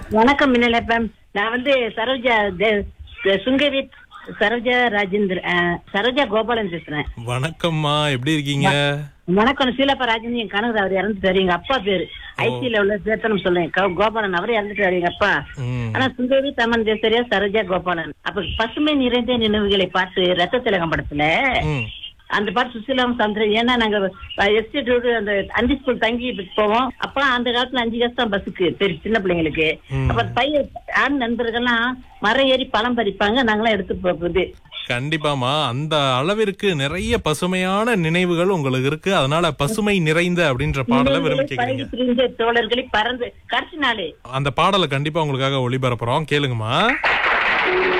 வணக்கம் மின்னல் எஃப்எம் நான் வந்து சரோஜா தே- தே- சுங்கவி சரோஜா ராஜேந்திர அஹ், சரோஜா கோபாலன் பேசுறேன் வணக்கம்மா எப்படி இருக்கீங்க வணக்கம் சீலப்பா ராஜேந்திரன் என் கணவர் அவர் இறந்துட்டாரு எங்க அப்பா பேரு ஐசியில உள்ள பேத்தனம் சொல்லுவேன் கோ- கோபாலன் அவர் இறந்துட்டாரு எங்க அப்பா ம். ஆனா சுந்தரி தமன் தேசரியா சரோஜா கோபாலன் அப்ப பசுமை நிறைந்த நினைவுகளை பார்த்து ரத்த திலகம் படத்துல ம். அந்த பாட்டு சுசிலாம் சந்திரன் ஏன்னா நாங்க எஸ்டேட் ரோடு அந்த அஞ்சு ஸ்கூல் தங்கி போவோம் அப்பெல்லாம் அந்த காலத்துல அஞ்சு காசு தான் பஸ்ஸுக்கு பெரிய சின்ன பிள்ளைங்களுக்கு ம். அப்ப பையன் ஆண் நண்பர்கள்லாம் மரம் ஏறி பழம் பறிப்பாங்க நாங்களாம் எடுத்து போகுது கண்டிப்பாமா அந்த அளவிற்கு நிறைய பசுமையான நினைவுகள் உங்களுக்கு இருக்கு அதனால பசுமை நிறைந்த அப்படின்ற பாடலை விரும்பி கேக்குறீங்க பழகி திரிந்த தோழர்களை பறந்து கடைசி நாளே அந்த பாடலை கண்டிப்பா உங்களுக்காக ஒளிபரப்புறோம் கேளுங்கம்மா